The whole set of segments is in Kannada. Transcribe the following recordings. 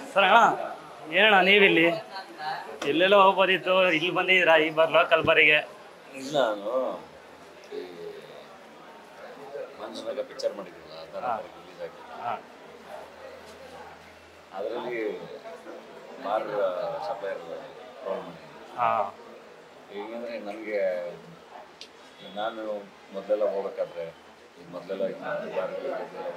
ಸರ್ ಅಣ್ಣ ಏನಣ್ಣ ನೀವಿಲ್ಲಿ ಎಲ್ಲೆಲ್ಲೋ ಹೋಗ್ಬೋದಿತ್ತು ಇಲ್ಲಿ ಬಂದಿದ್ದೀರಾ ಈ ಬರ್ ಲೋಕಲ್ ಬರಿಗೆ ಇಲ್ಲ ನಾನು ಈ ಮಂಜುನಾಗ ಪಿಕ್ಚರ್ ಮಾಡಿದ್ರಲ್ಲ ಅದನ್ನ ರಿಲೀಸ್ ಆಗಿದೆ ಹಾಂ ಅದರಲ್ಲಿ ಮಾರ್ ಸಪ್ಲೈಯರ್ ಕಾಲ್ ಮಾಡಿ ಹಾಂ ಹೇಗೆಂದರೆ ನನಗೆ ನಾನು ಮೊದಲೆಲ್ಲ ಹೋಗ್ಬೇಕಾದ್ರೆ ಈಗ ಮೊದಲೆಲ್ಲ ಹೋಗ್ಬೇಕಾದ್ರೆ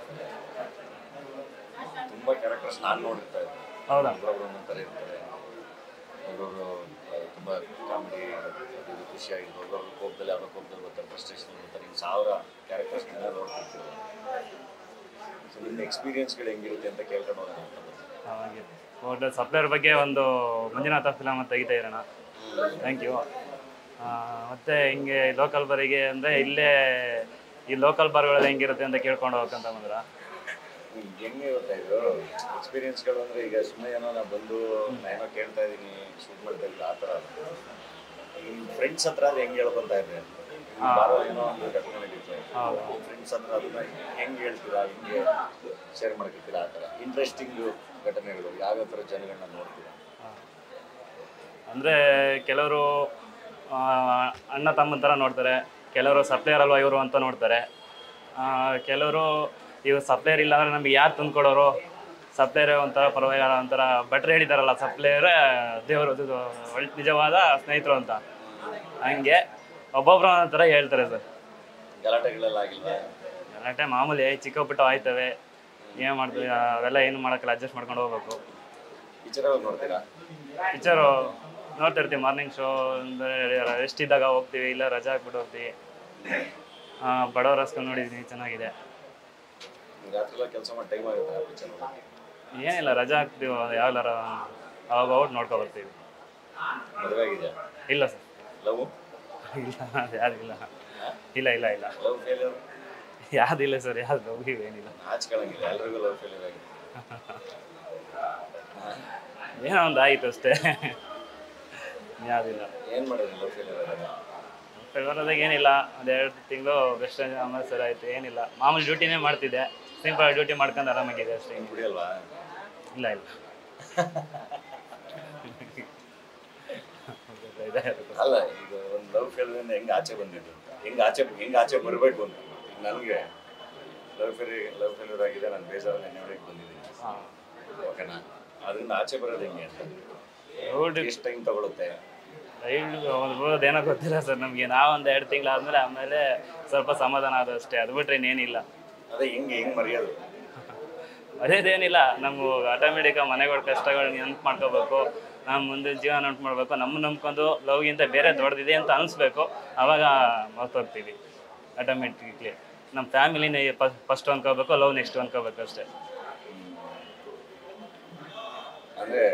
ತುಂಬ ಕ್ಯಾರೆಕ್ಟರ್ಸ್ ನಾನು ನೋಡಿರ್ತಾ ಇದ್ದೆ ಹೌದಾ ಒಬ್ಬೊಬ್ರು ಒಂದೊಂದು ಇರ್ತಾರೆ ಒಬ್ಬೊಬ್ರು ತುಂಬ ಕಾಮಿಡಿ ಇದು ಖುಷಿಯಾಗಿದ್ದು ಒಬ್ಬೊಬ್ರು ಕೋಪದಲ್ಲಿ ಯಾವುದೋ ಕೋಪದಲ್ಲಿ ಬರ್ತಾರೆ ಫ್ರಸ್ಟ್ರೇಷನ್ ಬರ್ತಾರೆ ಹಿಂಗೆ ಸಾವಿರ ಕ್ಯಾರೆಕ್ಟರ್ಸ್ನೆಲ್ಲ ನೋಡ್ತಿರ್ತೀವಿ ಸೊ ನಿಮ್ಮ ಎಕ್ಸ್ಪೀರಿಯನ್ಸ್ಗಳು ಹೆಂಗಿರುತ್ತೆ ಅಂತ ಕೇಳ್ಕೊಂಡು ಹೋಗೋಣ ಅಂತ ಬಂದೆ. ಹಾಗೆ ಒಟ್ಟು ಸಪ್ಲೈಯರ್ ಬಗ್ಗೆ ಒಂದು ಮಂಜುನಾಥ ಫಿಲಮ್ ತೆಗಿತಾ ಇರೋಣ ಥ್ಯಾಂಕ್ ಯು ಮತ್ತೆ ಹಿಂಗೆ ಲೋಕಲ್ ಬರಿಗೆ ಅಂದರೆ ಇಲ್ಲೇ ಈ ಲೋಕಲ್ ಬಾರ್ಗಳಲ್ಲಿ ಹೆಂಗಿರುತ್ತೆ ಅಂತ ಕೇಳ್ಕೊಂಡು ಹೋಗ್ಬೇಕಂತ ಬಂದ್ರ ಹ್ಮ್, ಹೆಂಗೆ ಗೊತ್ತಾ ಇದು ಎಕ್ಸ್ಪೀರಿಯನ್ಸ್ಗಳು ಅಂದರೆ ಈಗ ಸುಮ್ಮನೆ ಏನೋ ನಾನು ಬಂದು ಏನೋ ಕೇಳ್ತಾ ಇದ್ದೀನಿ ಶೂಟ್ ಮಾಡ್ತಾ ಇಲ್ಲ ಆ ಥರ ಅಲ್ಲ ನಿಮ್ಮ ಫ್ರೆಂಡ್ಸ್ ಹತ್ರ ಅದು ಹೆಂಗೆ ಹೇಳ್ಕೊಂತ ಇದ್ದೆ ಬಾರೋ ಏನೋ ಒಂದು ಘಟನೆ ನಡೀತು ಹೌದು. ಫ್ರೆಂಡ್ಸ್ ಹತ್ರ ಅದನ್ನ ಹೆಂಗೆ ಹೇಳ್ತೀರಾ ಹೆಂಗೆ ಶೇರ್ ಮಾಡ್ಕೊತೀರಾ ಆ ಥರ ಇಂಟ್ರೆಸ್ಟಿಂಗು ಘಟನೆಗಳು ಯಾವ್ಯಾವ ಥರ ಜನಗಳನ್ನ ನೋಡ್ತೀರಾ ಅಂದರೆ ಕೆಲವರು ಆ, ಅಣ್ಣ ತಮ್ಮನ ಥರ ನೋಡ್ತಾರೆ ಕೆಲವರು ಸಪ್ಲೈಯರ್ ಅಲ್ವಾ ಇವರು ಅಂತ ನೋಡ್ತಾರೆ ಆ, ಕೆಲವರು ಇವ್ರು ಸಪ್ಲೈಯರ್ ಇಲ್ಲ ಅಂದರೆ ನಮಗೆ ಯಾರು ತಂದ್ಕೊಡೋರು ಸಪ್ಲೈಯರ್ ಒಂಥರ ಪರವಾಗಿಲ್ಲ ಒಂಥರ ಭಟ್ರು ಹೇಳಿದಾರಲ್ಲ ಸಪ್ಲೈಯರೇ ದೇವರು ಇದು ಒಳ್ ನಿಜವಾದ ಸ್ನೇಹಿತರು ಅಂತ ಹಂಗೆ ಒಬ್ಬೊಬ್ರು ಒಂದೊಂದ್ ಥರ ಹೇಳ್ತಾರೆ ಸರ್ ಗಲಾಟೆಗಳೆಲ್ಲ ಆಗಿಲ್ವಾ ಗಲಾಟೆ ಮಾಮೂಲಿ ಚಿಕ್ಕ ಪುಟ್ಟ ಆಯ್ತವೆ ಏನು ಮಾಡ್ತೀವಿ ಅವೆಲ್ಲ ಏನು ಮಾಡೋಕ್ಕಲ್ಲ ಅಡ್ಜಸ್ಟ್ ಮಾಡ್ಕೊಂಡು ಹೋಗ್ಬೇಕು ಪಿಕ್ಚರ್ ಯಾವಾಗ ನೋಡ್ತೀರಾ ಪಿಕ್ಚರು ನೋಡ್ತಿರ್ತೀವಿ ಮಾರ್ನಿಂಗ್ ಶೋ ಅಂದರೆ ರೆಸ್ಟ್ ಇದ್ದಾಗ ಹೋಗ್ತೀವಿ ಇಲ್ಲ ರಜಾ ಹಾಕ್ಬಿಟ್ಟು ಹೋಗ್ತೀವಿ ಬಡವರ ರಸ್ಕೊಂಡು ನೋಡಿದ್ದೀನಿ ಚೆನ್ನಾಗಿದೆ ರಾತ್ರಿ ಎಲ್ಲ ಕೆಲಸ ಮಾಡಿ ಟೈಮ್ ಆಗುತ್ತೆ ಪಿಕ್ಚರ್ ಏನಿಲ್ಲ ರಜಾ ಹಾಕ್ತೀವಿ ಯಾವ್ದಾರ ಅವಾಗ ಔಟ್ ನೋಡ್ಕೊ ಬರ್ತೀವಿ ಮದುವೆ ಆಗಿದೆಯಾ ಇಲ್ಲ ಸರ್ ಲವ್ ಇಲ್ಲ ಅದು ಯಾವ್ದಿಲ್ಲ ಇಲ್ಲ ಇಲ್ಲ ಇಲ್ಲ ಲವ್ ಫೇಲಿಯರ್ ಯಾವ್ದಿಲ್ಲ ಸರ್ ಯಾವ್ದು ಹೋಗಿವಿ ಏನಿಲ್ಲ ನಾಚ್ಕೊಳಂಗಿಲ್ಲ ಎಲ್ರಿಗೂ ಲವ್ ಫೇಲಿಯರ್ ಆಗಿದೆ ಏನೋ ಒಂದು ಆಯಿತು ಅಷ್ಟೇ ಯಾವ್ದಿಲ್ಲ ಏನು ಮಾಡಿದ್ರಿ ಲವ್ ಫೇಲಿಯರ್ ಆದಾಗ ಫೆಬ್ರವರಿದಾಗ ಏನಿಲ್ಲ ಒಂದೆರಡು ತಿಂಗಳು ಬೆಸ್ಟ್ ಆಮೇಲೆ ಸರ್ ಆಯಿತು ಏನಿಲ್ಲ ಮಾಮೂಲಿ ಡ್ಯೂಟಿನೇ ಮಾಡ್ತಿದ್ದೆ ಸಿಂಪಲ್ ಡ್ಯೂಟಿ ಮಾಡ್ಕೊಂಡು ಆರಾಮಾಗಿದೆ ಅಷ್ಟೇ ಹಿಂಗೆ ಕುಡಿಯಲ್ವಾ ಇಲ್ಲ ಇಲ್ಲ ಇದೆ. ಅಲ್ಲ ಈಗ ಒಂದು ಲವ್ ಫೇಲಿಯರ್ ಹೆಂಗೆ ಆಚೆ ಬಂದಿದ್ದು ಹೆಂಗೆ ಆಚೆ ಹೆಂಗೆ ಆಚೆ ಬರಬೇಕು ಅಂತ ಈಗ ನನಗೆ ಲವ್ ಫೇಲಿಯರ್ ಲವ್ ಫೇಲಿಯರ್ ಆಗಿದೆ ನಾನು ಬೇಜಾರಲ್ಲಿ ನೆನೆಯೊಳಗೆ ಬಂದಿದ್ದೀನಿ ಹಾ. ಓಕೆನಾ ಅದರಿಂದ ಆಚೆ ಬರೋದು ಹೆಂಗೆ ಅಂತ ಹೌದು ಎಷ್ಟು ಟೈಮ್ ತಗೊಳುತ್ತೆ ರೈಲ್ ಏನೋ ಗೊತ್ತಿಲ್ಲ ಸರ್ ನಮಗೆ ನಾವು ಒಂದು ಎರಡು ತಿಂಗಳಾದ್ಮೇಲೆ ಆಮೇಲೆ ಸ್ವಲ್ಪ ಸಮಾಧಾನ ಆದ ಅಷ್ಟೇ ಅದು ಬಿಟ್ರೆ ಇನ್ನೇನಿಲ್ಲ ಅದೇ ಹೆಂಗೆ ಹೆಂಗೆ ಮರೆಯೋದು ಅದೇದೇನಿಲ್ಲ ನಮ್ಮ ಆಟೋಮೆಟಿಕ್ ಮನೆಗಳ ಕಷ್ಟಗಳು ನೆನ್ಪು ಮಾಡ್ಕೋಬೇಕು ನಮ್ಮ ಮುಂದೆ ಜೀವನ ನೆನ್ಪು ಮಾಡಬೇಕು ನಮ್ಮ ನಂಬ್ಕೊಂಡು ಲವ್ಗಿಂತ ಬೇರೆ ದೊಡ್ಡದಿದೆ ಅಂತ ಅನಿಸ್ಬೇಕು ಆವಾಗ ಮರ್ತೋಗ್ತೀವಿ ಆಟೋಮೆಟಿಕ್ಲಿ ನಮ್ಮ ಫ್ಯಾಮಿಲಿನೇ ಫಸ್ಟ್ ಅನ್ಕೋಬೇಕು ಲವ್ ನೆಕ್ಸ್ಟ್ ಅನ್ಕೋಬೇಕು ಅಷ್ಟೇ ಅಂದರೆ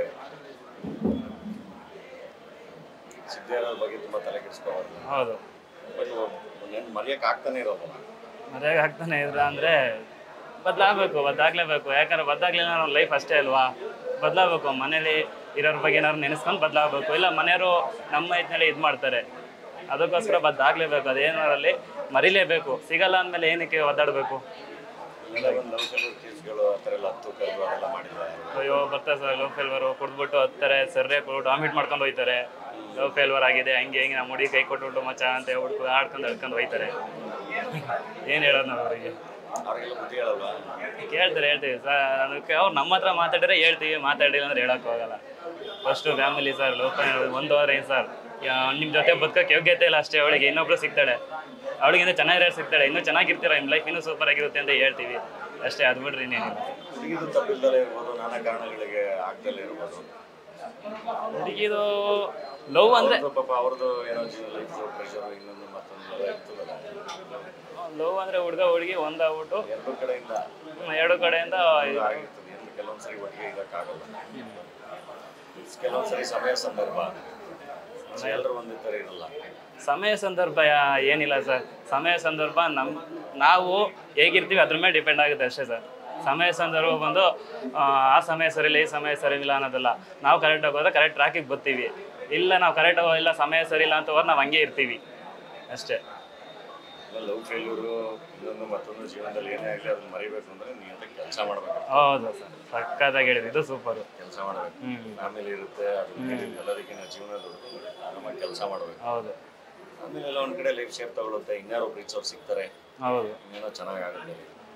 ಸಿದ್ದೇರವ್ರ ಬಗ್ಗೆ ತುಂಬ ತಲೆ ಕೆಡಿಸ್ಕೋಬಾರ್ದು ಹೌದು ಬಟ್ ನೆನ್ ಮರೆಯೋಕೆ ಆಗ್ತಾನೆ ಇರೋದು ಮದುವೆಗೆ ಆಗ್ತಾನೆ ಇದ್ರ ಅಂದರೆ ಬದಲಾಗಬೇಕು ಬದಲಾಗಲೇಬೇಕು ಯಾಕಂದ್ರೆ ಬದಲಾಗ್ಲಿಲ್ಲ ನಮ್ಮ ಲೈಫ್ ಅಷ್ಟೇ ಅಲ್ವಾ ಬದಲಾಗಬೇಕು ಮನೇಲಿ ಇರೋರ ಬಗ್ಗೆ ಏನಾದ್ರು ನೆನೆಸ್ಕೊಂಡು ಬದಲಾಗಬೇಕು ಇಲ್ಲ ಮನೆಯವರು ನಮ್ಮ ಇದನ್ನೆಲ್ಲ ಇದು ಮಾಡ್ತಾರೆ ಅದಕ್ಕೋಸ್ಕರ ಬದಲಾಗಲೇಬೇಕು ಅದೇನಾರಲ್ಲಿ ಮರಿಲೇಬೇಕು ಸಿಗಲ್ಲ ಅಂದಮೇಲೆ ಏನಕ್ಕೆ ಒದ್ದಾಡಬೇಕು ಇಲ್ಲ ಒಂದು ಲವ್ ಫೇಲಿಯರ್ ಕೇಸ್ಗಳು ಆ ಥರ ಎಲ್ಲ ಹತ್ತು ಕರೆದು ಅದೆಲ್ಲ ಮಾಡಿದ್ದಾರೆ ಅಯ್ಯೋ ಬರ್ತಾರೆ ಸರ್ ಲವ್ ಫೇಲ್ವರು ಕುಡ್ದ್ಬಿಟ್ಟು ಹತ್ತಾರೆ ಸರ್ರೆ ಕೊಟ್ಟು ವಾಮಿಟ್ ಮಾಡ್ಕೊಂಡು ಹೋಯ್ತಾರೆ ಲವ್ ಫೇಲ್ವರ್ ಆಗಿದೆ ಹಂಗೆ ಹಿಂಗೆ ನಮ್ಮ ಹುಡುಗಿ ಕೈ ಕೊಟ್ಬಿಟ್ಟು ಮಚ್ಚ ಅಂತ ಹೇಳ್ಬಿಟ್ಟು ಆಡ್ಕೊಂಡು ಹೇಳ್ಕೊಂಡು ಹೋಯ್ತಾರೆ ಏನು ಹೇಳೋದು ನಾವು ಅವರಿಗೆ ಅವ್ರಿಗೆಲ್ಲ ಬುದ್ಧಿ ಹೇಳಲ್ವಾ ಕೇಳ್ತಾರೆ ಹೇಳ್ತೀವಿ ಸರ್ ಅದಕ್ಕೆ ಅವ್ರು ನಮ್ಮ ಹತ್ರ ಮಾತಾಡಿದ್ರೆ ಹೇಳ್ತೀವಿ ಮಾತಾಡಿಲ್ಲ ಅಂದ್ರೆ ಹೇಳಕ್ ಹೋಗಲ್ಲ ಫಸ್ಟು ಫ್ಯಾಮಿಲಿ ಸರ್ ಲೋಕ ಒಂದು ವಾರ ಏನು ಸರ್ ನಿಮ್ಮ ಜೊತೆ ಬದುಕಕ್ಕೆ ಯೋಗ್ಯತೆ ಇಲ್ಲ ಅಷ್ಟೇ ಅವಳಿಗೆ ಇನ್ನೊಬ್ರು ಸಿಗ್ತಾಳೆ ಅವಳಿಗಿಂತ ಚೆನ್ನಾಗಿರೋ ಸಿಗ್ತಾಳೆ ಇನ್ನೂ ಚೆನ್ನಾಗಿರ್ತೀರ ನಿಮ್ಮ ಲೈಫ್ ಇನ್ನೂ ಸೂಪರ್ ಆಗಿರುತ್ತೆ ಅಂತ ಹೇಳ್ತೀವಿ ಅಷ್ಟೇ ಅದು ಬಿಡ್ರಿ ಇನ್ನೇನಿಲ್ಲ ಹುಡುಗಿದು ತಪ್ಪಿಲ್ದಲೇ ಇರ್ಬೋದು ನಾನಾ ಕಾರಣಗಳಿಗೆ ಆಗ್ದಲೇ ಇರ್ಬೋದು ಹುಡುಗಿದು ಲವ್ ಅಂದರೆ ಅವ್ರದ್ದು ಪಾಪ ಅವ್ರದ್ದು ಏನೋ ಲೈಫ್ ಪ್ರೆಷರ್ ಇನ್ನೊಂದು ಮತ್ತೊಂದು ಎಲ್ಲ ಇರ್ತದಲ್ಲ ಲವ್ ಅಂದರೆ ಹುಡುಗ ಹುಡುಗಿ ಒಂದಾಗ್ಬಿಟ್ಟು ಎರಡು ಕಡೆಯಿಂದ ಹ್ಮ್, ಎರಡು ಕಡೆಯಿಂದ ಇದು ಆಗಿರ್ತದೆ ಎಂದು ಕೆಲವೊಂದ್ಸರಿ ಒಟ್ಟಿಗೆ ಇರೋಕ್ಕಾಗಲ್ಲ ಕೆಲವೊಂದ್ಸರಿ ಸಮಯ ಸಂದರ್ಭ ಎಲ್ಲರೂ ಒಂದೇ ಥರ ಇರಲ್ಲ ಸಮಯ ಸಂದರ್ಭ ಯಾ- ಏನಿಲ್ಲ ಸರ್ ಸಮಯ ಸಂದರ್ಭ ನಮ್ಮ ನಾವು ಹೇಗಿರ್ತೀವಿ ಅದ್ರ ಮೇಲೆ ಡಿಪೆಂಡ್ ಆಗುತ್ತೆ ಅಷ್ಟೇ ಸರ್ ಸಮಯ ಸಂದರ್ಭ ಬಂದು ಆ, ಆ ಸಮಯ ಸರಿಯಿಲ್ಲ ಈ ಸಮಯ ಸರಿಯಿಲ್ಲ ಅನ್ನೋದಲ್ಲ ನಾವು ಕರೆಕ್ಟಾಗಿ ಹೋದ್ರೆ ಕರೆಕ್ಟ್ ಟ್ರ್ಯಾಕಿಗೆ ಬರ್ತೀವಿ ಇಲ್ಲ ನಾವು ಕರೆಕ್ಟಾಗಿ ಇಲ್ಲ ಸಮಯ ಸರಿ ಇಲ್ಲ ಅಂತ ಹೋದ್ರೆ ನಾವು ಹಂಗೆ ಇರ್ತೀವಿ ಅಷ್ಟೇ ಲವ್ ಫೇಲ್ಯೂರು ಇನ್ನೊಂದು ಮತ್ತೊಂದು ಜೀವನದಲ್ಲಿ ಏನೇ ಆಗಲಿ ಅದನ್ನ ಮರಿಬೇಕು ಅಂದ್ರೆ ನೀ ಅಂತ ಕೆಲಸ ಮಾಡ್ಬೇಕು ಹೌದು ಸರ್ ಸಕ್ಕತ್ತಾಗಿ ಹೇಳಿದ್ದು ಇದು ಸೂಪರು ಕೆಲಸ ಮಾಡಬೇಕು ಹ್ಮ್. ಫ್ಯಾಮಿಲಿ ಇರುತ್ತೆ ಅದ್ರ ಎಲ್ಲದಕ್ಕಿಂತ ಜೀವನ ದೊಡ್ಡದು ಆರಾಮಾಗಿ ಕೆಲಸ ಮಾಡಬೇಕು ಹೌದು ಆಮೇಲೆ ಎಲ್ಲ ಒಂದ್ ಕಡೆ ಲೈಫ್ ಶೇಪ್ ತಗೊಳುತ್ತೆ ಇನ್ಯಾರೋ ಪ್ರೀತಿಸೋರು ಸಿಗ್ತಾರೆ ಹೌದು ಇನ್ನೇನೋ ಚೆನ್ನಾಗಾಗುತ್ತೆ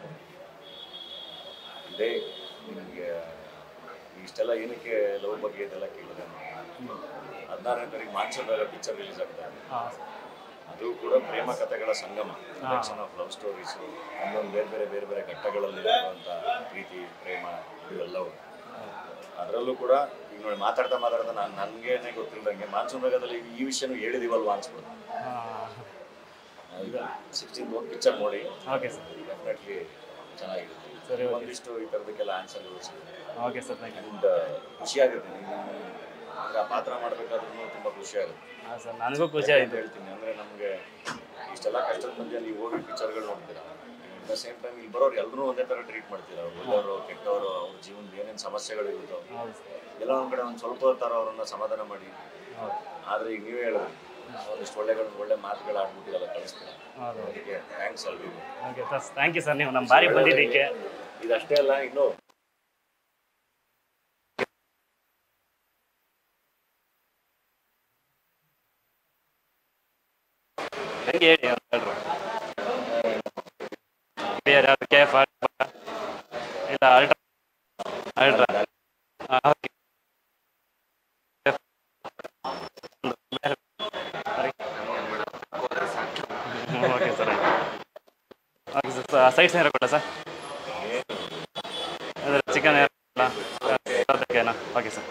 ಇದೇ ನಿಮಗೆ ಇಷ್ಟೆಲ್ಲ ಏನಕ್ಕೆ ಲವ್ ಬಗ್ಗೆ ಇದೆಲ್ಲ ಕೇಳಿದೆ ಹದಿನಾರನೇ ತಾರೀಕು ಮಾನ್ಸೂನ್ದಾಗ ಪಿಕ್ಚರ್ ರಿಲೀಸ್ ಆಗ್ತಾ ಇದೆ ಹಾಂ ಅದು ಕೂಡ ಪ್ರೇಮ ಕಥೆಗಳ ಸಂಗಮ ಕಲೆಕ್ಷನ್ ಆಫ್ ಲವ್ ಸ್ಟೋರೀಸ್ ಒಂದೊಂದು ಬೇರೆ ಬೇರೆ ಬೇರೆ ಬೇರೆ ಘಟ್ಟಗಳಲ್ಲಿ ಇರುವಂಥ ಪ್ರೀತಿ ಪ್ರೇಮ ಇವೆಲ್ಲವು ಅದರಲ್ಲೂ ಕೂಡ ಈಗ ನೋಡಿ ಮಾತಾಡ್ತಾ ಮಾತಾಡ್ತಾ ನಾನು ನನಗೇನೆ ಗೊತ್ತಿಲ್ದಂಗೆ ಮಾನ್ಸೂನ್ ರಾಗದಲ್ಲಿ ಈ ವಿಷಯನೂ ಹೇಳಿದೀವಲ್ವಾ ಅನ್ಸ್ಬಿಡ್ತು ಹಾಂ ಈಗ ಸಿಕ್ಸ್ಟೀನ್ ಹೋಗಿ ಪಿಕ್ಚರ್ ನೋಡಿ ಓಕೆ ಸರ್ ಡೆಫಿನೆಟ್ಲಿ ಚೆನ್ನಾಗಿರುತ್ತೆ ಸರಿ, ಓಕೆ. ಒಂದಿಷ್ಟು ಈ ಥರದಕ್ಕೆಲ್ಲ ಆನ್ಸರ್ಗಳು ಸಿಗುತ್ತೆ okay sir thank you and ಖುಷಿ ಆಗುತ್ತೆ ನೀವು ಹಂಗೆ ಆ ಪಾತ್ರ ಮಾಡಬೇಕಾದ್ರೂ ತುಂಬ ಖುಷಿ ಆಗುತ್ತೆ ಹಾಂ ಸರ್ ನನಗೂ ಖುಷಿ ಅಂತ ಆಯಿತು ಹೇಳ್ತೀನಿ ಅಂದರೆ ನಮಗೆ ಇಷ್ಟೆಲ್ಲ ಕಷ್ಟದ ಮಧ್ಯೆ ನೀವು ಹೋಗಿ ಪಿಕ್ಚರ್ಗಳು ನೋಡ್ತೀರಾ ಅಟ್ ದ ಸೇಮ್ ಟೈಮ್ ಇಲ್ಲಿ ಬರೋರು ಎಲ್ಲರೂ ಒಂದೇ ಥರ ಟ್ರೀಟ್ ಮಾಡ್ತೀರಾ ಅವ್ರು ಒಳ್ಳೆಯವರು ಕೆಟ್ಟವರು ಅವ್ರ ಜೀವನದ ಏನೇನು ಸಮಸ್ಯೆಗಳು ಇರುತ್ತೋ ಹೌದು ಸರ್ ಎಲ್ಲ ಒಂದು ಕಡೆ ಒಂದು ಸ್ವಲ್ಪ ಥರ ಅವರನ್ನ ಸಮಾಧಾನ ಮಾಡಿ ಹೌದು ಆದರೆ ಈಗ ನೀವೇ ಹೇಳೋದು ಒಂದಿಷ್ಟು ಒಳ್ಳೆ ಒಳ್ಳೆ ಮಾತುಗಳು ಆಡ್ಬಿಟ್ಟಿರಲ್ಲ ಕಳಿಸ್ತೀರಾ ಹೌದು ಅದಕ್ಕೆ ಥ್ಯಾಂಕ್ಸ್ ಎಲ್ರಿಗೂ okay sir thank you sir ನೀವು ನಮ್ಮ ಬಾರಿ ಬಂದಿದ್ದಕ್ಕೆ ಇದಷ್ಟೇ ಅಲ್ಲ ಇನ್ನು ಹೆಂಗೆ ಹೇಳಿ ಅವ್ರು ಹೇಳ್ರು ಬೇರೆ ಯಾವ್ದು ಕೆ ಎಫ್ ಇಲ್ಲ ಅಲ್ಟ್ರಾ ಅಲ್ಟ್ರಾ ಹಾಂ okay okay sir okay sir sides ಏನಾರು ಕೊಡ ಸರ್ ಅಂದರೆ ಚಿಕನ್ ಅದಕ್ಕೇನಾ ಓಕೆ ಸರ್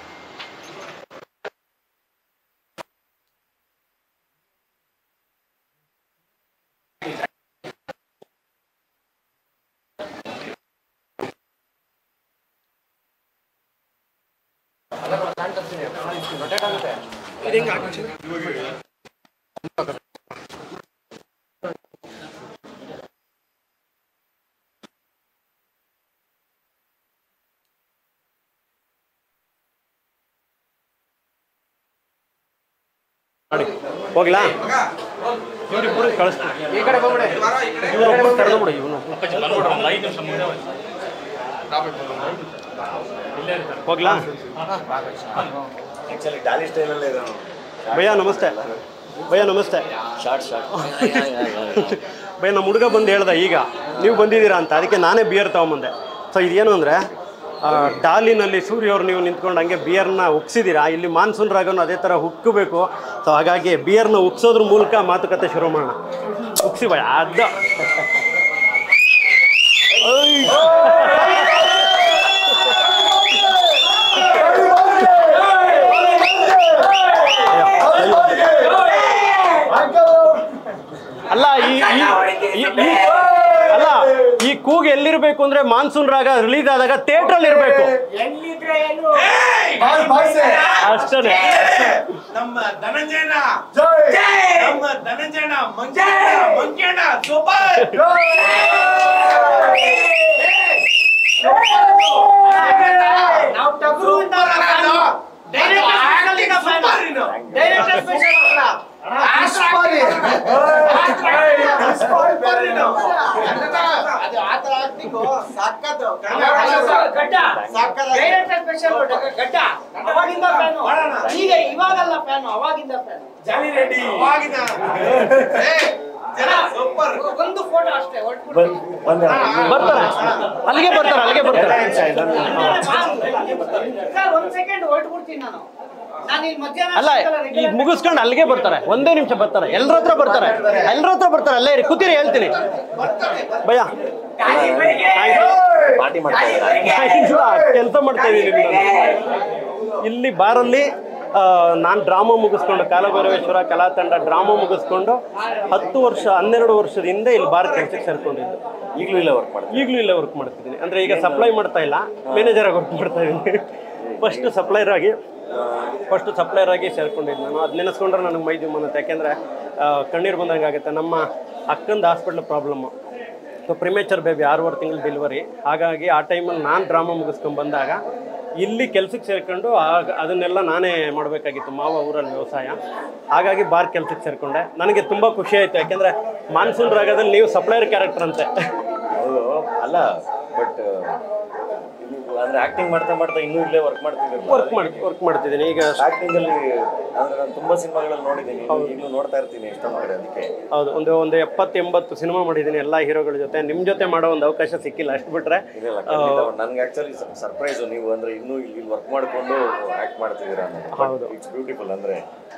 ನೋಡಿ ಹೋಗ್ಲಾ ಇವ್ರಿಬ್ಬರು ಕಳಿಸ್ತೀನಿ ಈ ಕಡೆ ಬಂದ್ಬಿಡಿ ಇವ್ರೊಬ್ಬರು ಕರೆದ್ಬಿಡು ಇವನು ಹೋಗ್ಲಾ ಆ್ಯಕ್ಚುಲಿ ಡಾಲಿ ಸ್ಟೈಲಲ್ಲೇ ಇದೆ ಭಯ್ಯ ನಮಸ್ತೆ ಭಯ್ಯ ನಮಸ್ತೆ ಶಾರ್ಟ್ ಶಾರ್ಟ್ ಭಯ್ಯ ನಮ್ಮ ಹುಡುಗ ಬಂದು ಹೇಳ್ದ ಈಗ ನೀವು ಬಂದಿದ್ದೀರಾ ಅಂತ ಅದಕ್ಕೆ ನಾನೇ ಬಿಯರ್ ತೊಗೊಂಬಂದೆ ಸೊ ಇದೇನು ಅಂದರೆ ಡಾಲಿನಲ್ಲಿ ಸೂರ್ಯ ಅವ್ರು ನೀವು ನಿಂತ್ಕೊಂಡು ಹಂಗೆ ಬಿಯರ್ನ ಉಕ್ಸಿದ್ದೀರಾ ಇಲ್ಲಿ ಮಾನ್ಸೂನ್ ರಾಗನು ಅದೇ ಥರ ಉಕ್ಕಬೇಕು ಸೊ ಹಾಗಾಗಿ ಬಿಯರ್ನ ಉಕ್ಸೋದ್ರ ಮೂಲಕ ಮಾತುಕತೆ ಶುರು ಮಾಡೋಣ ಉಕ್ಸಿ ಭಯ ಅದ ಅಲ್ಲ ಈ ಈ- ಈ- ಈ- ಅಲ್ಲ ಈ ಕೂಗು ಎಲ್ಲಿರ್ಬೇಕು ಅಂದ್ರೆ ಮಾನ್ಸೂನ್ ರಾಗ ರಿಲೀಸ್ ಆದಾಗ ಥಿಯೇಟ್ರಲ್ಲಿ ಇರಬೇಕು ಅಷ್ಟೇ ನಮ್ಮ ಧನಂಜಯನ ನಮ್ಮ ಧನಂಜಯನ ಮಂಜಣ್ಣ ಮಂಜಣ್ಣ ಸೂಪರ್ ನಾವು ಟಗರು ಈಗ ಇವಾಗಲ್ಲ ಫ್ಯಾನು ಅವಾಗಿಂದ ಫ್ಯಾನು ಜಾಲಿ ರೆಡ್ಡಿ ಅವಾಗಿನ ಸೂಪರ್ ಒಂದು ಫೋಟೋ ಅಷ್ಟೇ ಹೊರಟ್ಬಿಟ್ಟು ಬರ್ತಾರೆ ಅಲ್ಲಿಗೆ ಬರ್ತಾರೆ ಅಲ್ಲಿಗೆ ಬರ್ತಾರೆ ಸರ್ ಒಂದ್ ಸೆಕೆಂಡ್ ಹೊರಟ್ಬಿಡ್ತೀನಿ ನಾನು ನಾನು ಇಲ್ಲಿ ಮಧ್ಯಾಹ್ನ ಅಲ್ಲ ಈಗ ಮುಗಿಸ್ಕೊಂಡು ಅಲ್ಲಿಗೆ ಬರ್ತಾರೆ ಒಂದೇ ನಿಮಿಷ ಬರ್ತಾರೆ ಎಲ್ಲರ ಹತ್ರ ಬರ್ತಾರೆ ಎಲ್ಲರ ಹತ್ರ ಬರ್ತಾರೆ ಅಲ್ಲೇ ಇರಿ ಕೂತಿರಿ ಹೇಳ್ತೀನಿ ಭಯ್ಯ ಪಾರ್ಟಿ ಮಾಡ್ತಾ ಇದ್ದಾರೆ ಕೆಲಸ ಮಾಡ್ತಾ ಇದ್ದೀನಿ ಇಲ್ಲಿ ಬಾರಲ್ಲಿ ನಾನು ಡ್ರಾಮಾ ಮುಗಿಸ್ಕೊಂಡು ಕಾಲಭೈರವೇಶ್ವರ ಕಲಾ ತಂಡ ಡ್ರಾಮಾ ಮುಗಿಸ್ಕೊಂಡು ಹತ್ತು ವರ್ಷ ಹನ್ನೆರಡು ವರ್ಷದ ಹಿಂದೆ ಇಲ್ಲಿ ಬಾರ್ ಕೆಲಸಕ್ಕೆ ಸೇರ್ಕೊಂಡಿದ್ದು ಈಗಲೂ ಇಲ್ಲ ವರ್ಕ್ ಮಾಡ್ತಾರೆ ಈಗಲೂ ಇಲ್ಲೇ ವರ್ಕ್ ಮಾಡ್ತಿದ್ದೀನಿ ಅಂದರೆ ಈಗ ಸಪ್ಲೈ ಮಾಡ್ತಾ ಇಲ್ಲ ಮ್ಯಾನೇಜರ್ ಆಗಿ ವರ್ಕ್ ಮಾಡ್ತಾ ಇದ್ದೀನಿ ಫಸ್ಟ್ ಸಪ್ಲೈಯರ್ ಆಗಿ ಫಸ್ಟ್ ಸಪ್ಲೈಯರ್ ಆಗಿ ಸೇರ್ಕೊಂಡಿದ್ದು ನಾನು ಅದು ನೆನೆಸ್ಕೊಂಡ್ರೆ ನನಗೆ ಮೈದು ಮನತ್ತೆ ಯಾಕೆಂದರೆ ಕಣ್ಣೀರು ಬಂದಂಗೆ ಆಗುತ್ತೆ ನಮ್ಮ ಅಕ್ಕಂದು hospital problem so premature baby ಆರೂವರೆ ತಿಂಗಳು ಡೆಲಿವರಿ ಹಾಗಾಗಿ ಆ ಟೈಮಲ್ಲಿ ನಾನು ಡ್ರಾಮಾ ಮುಗಿಸ್ಕೊಂಡು ಬಂದಾಗ ಇಲ್ಲಿ ಕೆಲ್ಸಕ್ಕೆ ಸೇರ್ಕೊಂಡು ಆಗ ಅದನ್ನೆಲ್ಲ ನಾನೇ ಮಾಡಬೇಕಾಗಿತ್ತು ಮಾವ ಊರಲ್ಲಿ ವ್ಯವಸಾಯ ಹಾಗಾಗಿ ಬಾರ್ ಕೆಲ್ಸಕ್ಕೆ ಸೇರ್ಕೊಂಡೆ ನನಗೆ ತುಂಬ ಖುಷಿ ಆಯಿತು ಯಾಕೆಂದರೆ ಮಾನ್ಸೂನ್ ರಾಗದಲ್ಲಿ ನೀವು ಸಪ್ಲೈಯರ್ ಕ್ಯಾರೆಕ್ಟರ್ ಅಂತೆ ಹೌದು ಅಲ್ಲ ಬಟ್ ಅಂದ್ರೆ ಆಕ್ಟಿಂಗ್ ಮಾಡ್ತಾ ಮಾಡ್ತಾ ಇನ್ನೂ ಇಲ್ಲೇ ವರ್ಕ್ ಮಾಡ್ತಿದ್ದೀವಿ ವರ್ಕ್ ಮಾಡಿ ವರ್ಕ್ ಮಾಡ್ತಿದ್ದೀನಿ ಈಗ ಆಕ್ಟಿಂಗ್ ಅಲ್ಲಿ ಅಂದ್ರೆ ನಾನು ತುಂಬಾ ಸಿನಿಮಾಗಳಲ್ಲಿ ನೋಡಿದ್ದೀನಿ ಈಗಲೂ ನೋಡ್ತಾ ಇರ್ತೀನಿ ಎಷ್ಟೊಂದು ಕಡೆ ಅದಕ್ಕೆ ಹೌದು ಒಂದು ಒಂದು ಎಪ್ಪತ್ತು ಎಂಬತ್ತು ಸಿನಿಮಾ ಮಾಡಿದ್ದೀನಿ ಎಲ್ಲ ಹೀರೋಗಳ ಜೊತೆ ನಿಮ್ಮ ಜೊತೆ ಮಾಡೋ ಒಂದು ಅವಕಾಶ ಸಿಕ್ಕಿಲ್ಲ ಅಷ್ಟು ಬಿಟ್ರೆ ಇದೆಲ್ಲ ಖಂಡಿತ ನನ್ಗೆ ಆಕ್ಚುಲಿ ಸರ್ಪ್ರೈಸ್ ನೀವು ಅಂದ್ರೆ ಇನ್ನೂ ಇಲ್ಲಿ ವರ್ಕ್ ಮಾಡ್ಕೊಂಡು ಆಕ್ಟ್ ಮಾಡ್ತಿದ್ದೀರಾ ಹೌದು. ಇಟ್ಸ್ ಬ್ಯೂಟಿಫುಲ್ ಅಂದ್ರೆ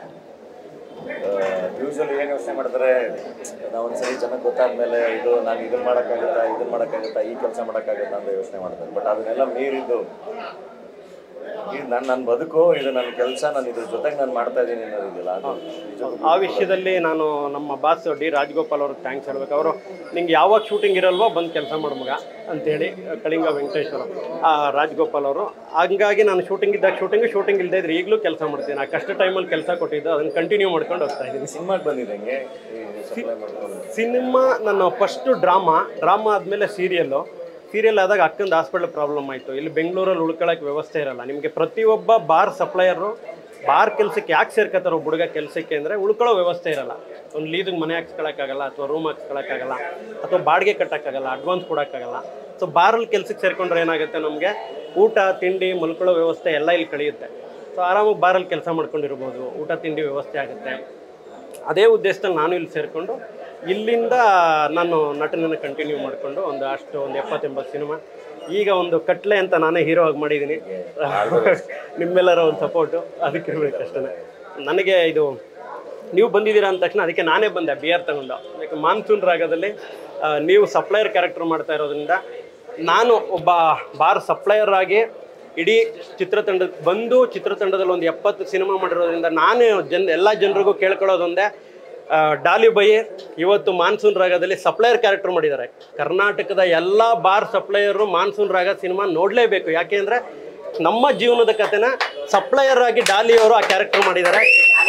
ಯೂಶಲಿ ಏನು ಯೋಚನೆ ಮಾಡ್ತಾರೆ ನಾವು ಒಂದ್ಸರಿ ಜನಕ್ಕೆ ಗೊತ್ತಾದ್ಮೇಲೆ ಇದು ನಾನು ಇದನ್ನ ಮಾಡೋಕ್ಕಾಗುತ್ತಾ ಇದನ್ನ ಮಾಡೋಕ್ಕಾಗುತ್ತಾ ಈ ಕೆಲಸ ಮಾಡೋಕ್ಕಾಗುತ್ತಾ ಅಂತ ಯೋಚನೆ ಮಾಡ್ತಾರೆ ಬಟ್ ಅದನ್ನೆಲ್ಲ ಮೀರಿದ್ದು ಇದು ನನ್ನ ನನ್ನ ಬದುಕು ಇದು ನನ್ನ ಕೆಲಸ ನಾನು ಇದ್ರ ಜೊತೆಗೆ ನಾನು ಮಾಡ್ತಾ ಇದ್ದೀನಿ ಅನ್ನೋದಿದೆಯಲ್ಲ ಅದು ನಿಜಕ್ಕೂ ಆ ವಿಷಯದಲ್ಲಿ ನಾನು ನಮ್ಮ ಬಾಸ್ ಡಿ ರಾಜಗೋಪಾಲ್ ಅವ್ರಿಗೆ ಥ್ಯಾಂಕ್ಸ್ ಹೇಳ್ಬೇಕು ಅವರು ನಿಂಗೆ ಯಾವಾಗ ಶೂಟಿಂಗ್ ಇರಲ್ವೋ ಬಂದು ಕೆಲಸ ಮಾಡು ಮಗ ಅಂತೇಳಿ ಕಳಿಂಗ ವೆಂಕಟೇಶ್ವರ ಆ ರಾಜಗೋಪಾಲ್ ಅವರು ಹಂಗಾಗಿ ನಾನು ಶೂಟಿಂಗ್ ಇದ್ದಾಗ ಶೂಟಿಂಗ್ ಶೂಟಿಂಗ್ ಇಲ್ಲದೆ ಇದ್ರೆ ಈಗಲೂ ಕೆಲಸ ಮಾಡ್ತೀನಿ ಆ ಕಷ್ಟ ಟೈಮಲ್ಲಿ ಕೆಲಸ ಕೊಟ್ಟಿದ್ದು ಅದನ್ನು ಕಂಟಿನ್ಯೂ ಮಾಡ್ಕೊಂಡು ಹೋಗ್ತಾ ಇದ್ದೀನಿ ಸಿನಿಮಾಗೆ ಬಂದಿದ್ದಂಗೆ ಸಪ್ಲೈ ಮಾಡ್ಕೊಂಡು ಸಿನಿಮಾ ನನ್ನ ಫಸ್ಟು ಡ್ರಾಮಾ ಡ್ರಾಮಾ ಆದಮೇಲೆ ಸೀರಿಯಲ್ಲು ಸೀರಿಯಲ್ ಆದಾಗ ಅಕ್ಕಂದು ಹಾಸ್ಪಿಟಲ್ ಪ್ರಾಬ್ಲಮ್ ಆಯಿತು ಇಲ್ಲಿ ಬೆಂಗಳೂರಲ್ಲಿ ಉಳ್ಕೊಳ್ಳೋಕೆ ವ್ಯವಸ್ಥೆ ಇರಲ್ಲ ನಿಮಗೆ ಪ್ರತಿಯೊಬ್ಬ ಬಾರ್ ಸಪ್ಲೈಯರು ಬಾರ್ ಕೆಲಸಕ್ಕೆ ಯಾಕೆ ಸೇರ್ಕೋತಾರೆ ಒಬ್ಬ ಹುಡುಗ ಕೆಲಸಕ್ಕೆ ಅಂದರೆ ಉಳ್ಕೊಳ್ಳೋ ವ್ಯವಸ್ಥೆ ಇರಲ್ಲ ಒಂದು ಲೀದಿಗೆ ಮನೆ ಹಾಕ್ಸ್ಕೊಳಕ್ಕಾಗಲ್ಲ ಅಥವಾ ರೂಮ್ ಹಾಕ್ಸ್ಕೊಳಕ್ಕಾಗಲ್ಲ ಅಥವಾ ಬಾಡಿಗೆ ಕಟ್ಟೋಕ್ಕಾಗಲ್ಲ ಅಡ್ವಾನ್ಸ್ ಕೊಡೋಕ್ಕಾಗಲ್ಲ ಸೊ ಬಾರಲ್ಲಿ ಕೆಲಸಕ್ಕೆ ಸೇರ್ಕೊಂಡ್ರೆ ಏನಾಗುತ್ತೆ ನಮಗೆ ಊಟ ತಿಂಡಿ ಮಲ್ಕೊಳ್ಳೋ ವ್ಯವಸ್ಥೆ ಎಲ್ಲ ಇಲ್ಲಿ ಕಳೆಯುತ್ತೆ ಸೊ ಆರಾಮಾಗಿ ಬಾರಲ್ಲಿ ಕೆಲಸ ಮಾಡ್ಕೊಂಡಿರ್ಬೋದು ಊಟ ತಿಂಡಿ ವ್ಯವಸ್ಥೆ ಆಗುತ್ತೆ ಅದೇ ಉದ್ದೇಶದಲ್ಲಿ ನಾನು ಇಲ್ಲಿ ಸೇರಿಕೊಂಡು ಇಲ್ಲಿಂದ ನಾನು ನಟನನ್ನು ಕಂಟಿನ್ಯೂ ಮಾಡಿಕೊಂಡು ಒಂದು ಅಷ್ಟು ಒಂದು ಎಪ್ಪತ್ತೆಂಬತ್ತು ಸಿನಿಮಾ ಈಗ ಒಂದು ಕಟ್ಲೆ ಅಂತ ನಾನೇ ಹೀರೋ ಆಗಿ ಮಾಡಿದ್ದೀನಿ ನಿಮ್ಮೆಲ್ಲರ ಒಂದು ಸಪೋರ್ಟು ಅದಕ್ಕೆ ಇರಬೇಕು ಅಷ್ಟೇ ನನಗೆ ಇದು ನೀವು ಬಂದಿದ್ದೀರಾ ಅಂದ ತಕ್ಷಣ ಅದಕ್ಕೆ ನಾನೇ ಬಂದೆ ಬಿಯರ್ ತಗೊಂಡು ಯಾಕೆ ಮಾನ್ಸೂನ್ ರಾಗದಲ್ಲಿ ಆ, ನೀವು ಸಪ್ಲೈಯರ್ ಕ್ಯಾರೆಕ್ಟರ್ ಮಾಡ್ತಾ ಇರೋದ್ರಿಂದ ನಾನು ಒಬ್ಬ ಬಾರ್ ಸಪ್ಲೈಯರ್ ಆಗಿ ಇಡೀ ಚಿತ್ರತಂಡಕ್ಕೆ ಬಂದು ಚಿತ್ರತಂಡದಲ್ಲಿ ಒಂದು ಎಪ್ಪತ್ತು ಸಿನಿಮಾ ಮಾಡಿರೋದ್ರಿಂದ ನಾನೇ ಜನ್ ಎಲ್ಲ ಜನರಿಗೂ ಕೇಳ್ಕೊಳ್ಳೋದೊಂದೇ ಆ, ಡಾಲಿ ಬೈ ಇವತ್ತು ಮಾನ್ಸೂನ್ ರಾಗದಲ್ಲಿ ಸಪ್ಲೈಯರ್ ಕ್ಯಾರೆಕ್ಟರ್ ಮಾಡಿದ್ದಾರೆ ಕರ್ನಾಟಕದ ಎಲ್ಲ bar supplier monsoon Raaga cinema ನೋಡಲೇಬೇಕು ಯಾಕೆ ಅಂದರೆ ನಮ್ಮ ಜೀವನದ ಕಥೆನ ಸಪ್ಲೈಯರ್ ಆಗಿ ಡಾಲಿ ಅವರು ಆ ಕ್ಯಾರೆಕ್ಟರ್ ಮಾಡಿದ್ದಾರೆ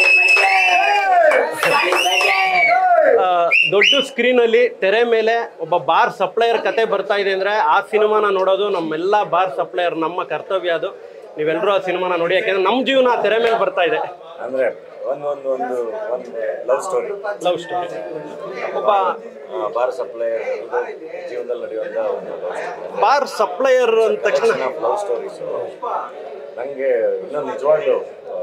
ಆ, ದೊಡ್ಡ ಸ್ಕ್ರೀನಲ್ಲಿ ತೆರೆ ಮೇಲೆ ಒಬ್ಬ ಬಾರ್ ಸಪ್ಲೈಯರ್ ಕತೆ ಬರ್ತಾ ಇದೆ ಅಂದರೆ ಆ ಸಿನಿಮಾನ ನೋಡೋದು ನಮ್ಮೆಲ್ಲ ಬಾರ್ ಸಪ್ಲೈಯರ್ ನಮ್ಮ ಕರ್ತವ್ಯ ಅದು ನೀವೆಲ್ಲರೂ ಆ ಸಿನಿಮಾನ ನೋಡಿ ಯಾಕೆಂದ್ರೆ ನಮ್ಮ ಜೀವನ ಆ ತೆರೆ ಮೇಲೆ ಬರ್ತಾ ಇದೆ ಅಂದ್ರೆ ಒಂದು ಒಂದು ಒಂದು ಒಂದು ಲವ್ ಸ್ಟೋರಿ ಲವ್ ಸ್ಟೋರಿ ಒಬ್ಬ ಬಾರ್ ಸಪ್ಲೈ ಜೀವನದಲ್ಲಿ ನಡೆಯುವಂತ ಒಂದು ಲವ್ ಸ್ಟೋರಿ ಬಾರ್ ಸಪ್ಲೈಯರ್ ಅಂದ ತಕ್ಷಣ ಲವ್ ಸ್ಟೋರೀಸ್ ನಂಗೆ ಇನ್ನೊಂದು ನಿಜವಾಗ್ಲು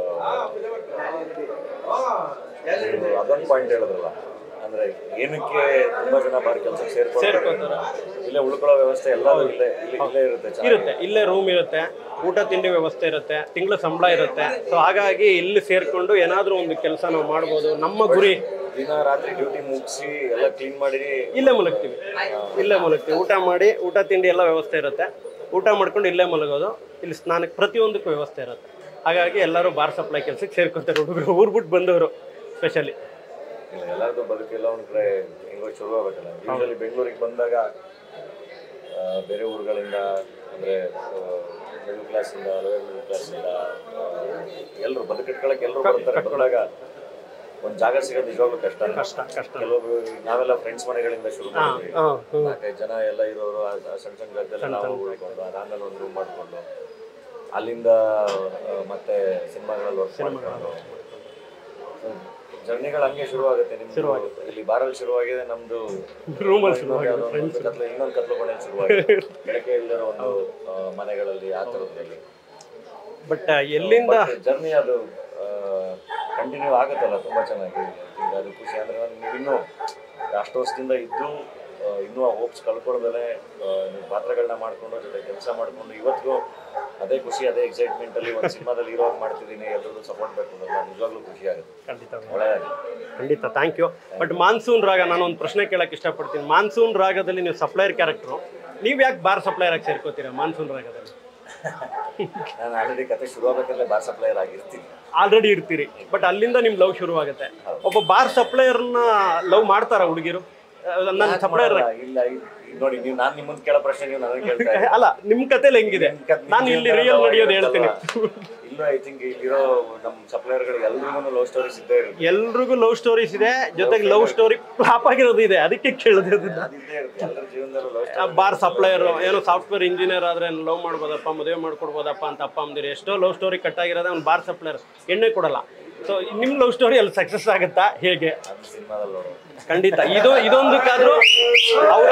ನೀವು ಅದೊಂದು ಪಾಯಿಂಟ್ ಹೇಳಿದ್ರಲ್ಲ ಅಂದ್ರೆ ಏನಕ್ಕೆ ತುಂಬಾ ಜನ ಬಾರ್ ಕೆಲಸಕ್ಕೆ ಸೇರ್ಕೊಳ್ತಾರೆ ಇಲ್ಲೇ ಉಳ್ಕೊಳ್ಳೋ ವ್ಯವಸ್ಥೆ ಎಲ್ಲವೂ ಇಲ್ಲೇ ಇಲ್ಲಿ ಇಲ್ಲೇ ಇರುತ್ತೆ ಚೆನ್ನಾಗಿ. ಇರುತ್ತೆ ಇಲ್ಲೇ ರೂಮ್ ಇರುತ್ತೆ ಊಟ ತಿಂಡಿ ವ್ಯವಸ್ಥೆ ಇರುತ್ತೆ ತಿಂಗಳ ಸಂಬಳ ಇರುತ್ತೆ ಸೊ ಹಾಗಾಗಿ ಇಲ್ಲಿ ಸೇರ್ಕೊಂಡು ಏನಾದರೂ ಒಂದು ಕೆಲಸ ನಾವು ಮಾಡ್ಬೋದು ನಮ್ಮ ಗುರಿ ದಿನ ರಾತ್ರಿ ಡ್ಯೂಟಿ ಮುಗಿಸಿ ಎಲ್ಲ ಕ್ಲೀನ್ ಮಾಡಿ ಇಲ್ಲೇ ಮಲಗ್ತೀವಿ ಇಲ್ಲೇ ಮಲಗ್ತೀವಿ ಊಟ ಮಾಡಿ ಊಟ ತಿಂಡಿ ಎಲ್ಲ ವ್ಯವಸ್ಥೆ ಇರುತ್ತೆ ಊಟ ಮಾಡ್ಕೊಂಡು ಇಲ್ಲೇ ಮಲಗೋದು ಇಲ್ಲಿ ಸ್ನಾನಕ್ಕೆ ಪ್ರತಿಯೊಂದಕ್ಕೂ ವ್ಯವಸ್ಥೆ ಇರುತ್ತೆ ಹಾಗಾಗಿ ಎಲ್ಲರೂ ಬಾರ್ ಸಪ್ಲೈ ಕೆಲಸಕ್ಕೆ ಸೇರ್ಕೊತಾರೆ ಹುಡುಗರು ಊರ್ ಬಿಟ್ಟು ಬಂದವರು ಸ್ಪೆಷಲಿ ಇಲ್ಲ ಎಲ್ಲರದು ಬದುಕೆಲ್ಲ ಒಂದ್ ಕಡೆ ಹೆಂಗೋ ಶುರು ಆಗ್ಬೇಕಲ್ಲ ಯೂಶಲಿ ಬೆಂಗಳೂರಿಗೆ ಬಂದಾಗ ಆ, ಬೇರೆ ಊರುಗಳಿಂದ ಅಂದ್ರೆ ಮಿಡಲ್ ಕ್ಲಾಸ್ ಇಂದ ಲೋಯರ್ ಮಿಡಲ್ ಕ್ಲಾಸ್ ಇಂದ ಎಲ್ಲರೂ ಬದುಕಿಟ್ಕೊಳಕ್ಕೆ ಎಲ್ಲರೂ ಬರ್ತಾರೆ ಬಂದಾಗ ಒಂದ್ ಜಾಗ ಸಿಗೋದು ನಿಜವಾಗ್ಲೂ ಕಷ್ಟ ಕಷ್ಟ ಕಷ್ಟ ಕೆಲವೊಬ್ರು ನಾವೆಲ್ಲ ಫ್ರೆಂಡ್ಸ್ ಮನೆಗಳಿಂದ ಶುರು ಮಾಡಿದ್ವಿ ಹಾಂ ಹ್ಞೂ ನಾಲ್ಕೈದು ಜನ ಎಲ್ಲ ಇರೋರು ಆ ಆ ಸಣ್ಣ ಸಣ್ಣ ಜಾಗದಲ್ಲಿ ನಾವು ಉಳ್ಕೊಂಡು ಅದಾದ್ಮೇಲೆ ಒಂದು ರೂಮ್ ಮಾಡ್ಕೊಂಡು ಅಲ್ಲಿಂದ ಆ, ಮತ್ತೆ ಸಿನಿಮಾಗಳಲ್ಲಿ ವರ್ಕ್ ಮಾಡ್ಕೊಂಡು ಜರ್ನಿಗಳು ಹಂಗೆ ಶುರು ಆಗುತ್ತೆ ನಿಮ್ದು ಇಲ್ಲಿ ಬಾರಲ್ಲಿ ಶುರುವಾಗಿದೆ ನಮ್ದು ರೂಮಲ್ಲಿ ಇನ್ನೊಂದು ಯಾವ್ದೋ ಒಂದು ಕತ್ಲು ಇನ್ನೊಂದು ಕತ್ಲು ಕೊನೆ ಶುರುವಾಗಿದೆ ಬೆಳಗ್ಗೆ ಇಲ್ಲದಿರೋ ಒಂದು ಆ, ಮನೆಗಳಲ್ಲಿ ಆ ಥರದ್ರಲ್ಲಿ ಬಟ್ ಎಲ್ಲಿಂದ ಜರ್ನಿ ಅದು ಕಂಟಿನ್ಯೂ ಆಗುತ್ತಲ್ಲ ತುಂಬಾ ಚೆನ್ನಾಗಿ ಈಗ ಅದು ಖುಷಿ ಅಂದ್ರೆ ನಾನು ನೀವಿನ್ನೂ ಅಷ್ಟು ವರ್ಷದಿಂದ ಇದ್ದು ಆ, ಇನ್ನೂ ಆ ಹೋಪ್ಸ್ ಕಳ್ಕೊಳ್ದಲೆ ನೀವು ಪಾತ್ರಗಳನ್ನ ಮಾಡ್ಕೊಂಡು ಜೊತೆ ಕೆಲಸ ಮಾಡ್ಕೊಂಡು ಇವತ್ತಿಗೂ ಅದೇ ಖುಷಿ ಅದೇ ಎಕ್ಸೈಟ್ಮೆಂಟ್ ಅಲ್ಲಿ ಒಂದು ಸಿನಿಮಾದಲ್ಲಿ ಹೀರೋ ಮಾಡ್ತಿದ್ದೀನಿ ಎಲ್ಲರಿಗೂ ಸಪೋರ್ಟ್ ಬೇಕು ಅನ್ನೋದು ನಿಜವಾಗ್ಲೂ ಖುಷಿ ಆಗುತ್ತೆ ಖಂಡಿತ ಒಳ್ಳೆಯದಾಗಿ ಖಂಡಿತ ಥ್ಯಾಂಕ್ ಯು ಬಟ್ ಮಾನ್ಸೂನ್ ರಾಗ ನಾನು ಒಂದು ಪ್ರಶ್ನೆ ಕೇಳಕ್ಕೆ ಇಷ್ಟಪಡ್ತೀನಿ ಮಾನ್ಸೂನ್ ರಾಗದಲ್ಲಿ ನೀವು ಸಪ್ಲೈಯರ್ ಕ್ಯಾರೆಕ್ಟ್ರು ನೀವು ಯಾಕೆ ಬಾರ್ ಸಪ್ಲೈಯರ್ ಆಗಿ ಸೇರ್ಕೋತೀರಾ ಮಾನ್ಸೂನ್ ರಾಗದಲ್ಲಿ ನಾನು ಆಲ್ರೆಡಿ ಕತೆ ಶುರು ಆಗ್ಬೇಕಾದ್ರೆ ಬಾರ್ ಸಪ್ಲೈಯರ್ ಆಗಿರ್ತೀನಿ ಆಲ್ರೆಡಿ ಇರ್ತೀರಿ ಬಟ್ ಅಲ್ಲಿಂದ ನಿಮ್ ಲವ್ ಶುರುವಾಗುತ್ತೆ ಒಬ್ಬ ಬಾರ್ ಸಪ್ಲೈಯರ್ನ ಲವ್ ಮಾಡ್ತಾರ ಹುಡುಗಿರು ನನ್ನ ಸಪ್ಲೈಯರ್ ಮಾಡಲ್ಲ, ಇಲ್ಲ ಇ- ಇದ್ ನೋಡಿ ನೀವು ನಾನು ನಿಮ್ಮನ್ನ ಕೇಳೋ ಪ್ರಶ್ನೆ ನೀವು ನನಗೆ ಕೇಳ್ತಾ ಇದ್ದೀರಿ. ಅಲ್ಲ ನಿಮ್ ಕತೆಲಿ ಹೆಂಗಿದೆ ನಿಮ್ ಕತ್- ನಿಮ್ ನಾನು ಇಲ್ಲಿ ಜೀವನ ರಿಯಲ್ ನಡೆಯೋದು ಇರುತ್ತಲ್ಲ, ಹೇಳ್ತೀನಿ ಇಲ್ಲೂ ಐ ಥಿಂಕ್ ಇಲ್ಲಿರೋ ನಮ್ಮ ಸಪ್ಲೈಯರ್ಗಳಿಗೆ ಎಲ್ರಿಗೂ ಲವ್ ಸ್ಟೋರೀಸ್ ಇದ್ದೇ ಇರುತ್ತೆ ಎಲ್ರಿಗೂ ಲವ್ ಸ್ಟೋರೀಸ್ ಇದೆ ಜೊತೆಗೆ ಲವ್ ಸ್ಟೋರಿ ಫ್ಲಾಪ್ ಆಗಿರೋದು ಇದೆ ಅದಕ್ಕೆ ಕೇಳಿದೆ ಅದನ್ನ ಅದಿದ್ದೇ ಇರುತ್ತೆ ಎಲ್ಲರ ಜೀವನದಲ್ಲೂ ಲವ್ ಬಾರ್ ಸಪ್ಲೈಯರ್ ಏನೋ ಸಾಫ್ಟ್ವೇರ್ ಇಂಜಿನಿಯರ್ ಆದ್ರೆ ಲವ್ ಮಾಡ್ಬೋದಪ್ಪ ಮದುವೆ ಮಾಡ್ಕೊಡ್ಬೋದಪ್ಪ ಅಂತ ಅಪ್ಪ ಅಮ್ಮದಿರಿ ಎಷ್ಟೋ ಲವ್ ಸ್ಟೋರಿ ಕಟ್ ಆಗಿರೋದೇ ಅವ್ನು ಬಾರ್ ಸಪ್ಲೈಯರ್ ಎಣ್ಣೆ ಕೊಡಲ್ಲ ಸೊ ನಿಮ್ಮ ಲವ್ ಸ್ಟೋರಿ ಅಲ್ಲಿ ಸಕ್ಸಸ್ ಆಗುತ್ತಾ ಹೇಗೆ ಅದು ಸಿನಿಮಾದಲ್ಲಿ ನೋಡೋದು ಖಂಡಿತ ಇದು ಇದೊಂದಕ್ಕಾದ್ರೂ ಅವರ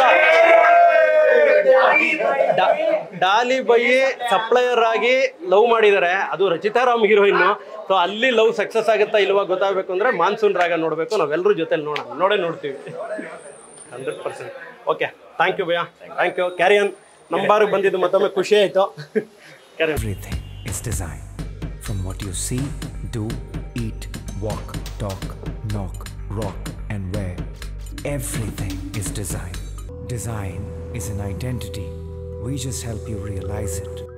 ಡಾಲಿ ಬೈ ಸಪ್ಲೈಯರ್ ಆಗಿ ಲವ್ ಮಾಡಿದ್ದಾರೆ ಅದು ರಚಿತಾ ರಾಮ್ ಹೀರೋಯಿನ್ ಸೊ ಅಲ್ಲಿ ಲವ್ ಸಕ್ಸಸ್ ಆಗುತ್ತಾ ಇಲ್ವಾ ಗೊತ್ತಾಗಬೇಕು ಅಂದ್ರೆ ಮಾನ್ಸೂನ್ ರಾಗ ನೋಡಬೇಕು ನಾವೆಲ್ಲರೂ ಜೊತೆಲಿ ನೋಡೋಣ ನೋಡೇ ನೋಡ್ತೀವಿ hundred percent okay thank you ಭಯ್ಯ ಥ್ಯಾಂಕ್ ಯು ಕ್ಯಾರಿಯನ್ ನಮ್ಮ ಬಾರಿಗೆ ಬಂದಿದ್ದು ಮತ್ತೊಮ್ಮೆ ಖುಷಿ ಆಯಿತು ಕ್ಯಾರಿಯನ್ Everything is design. From what you see, do, eat, walk, talk, knock, rock, and wear. Everything is design. Design is an identity. We just help you realize it.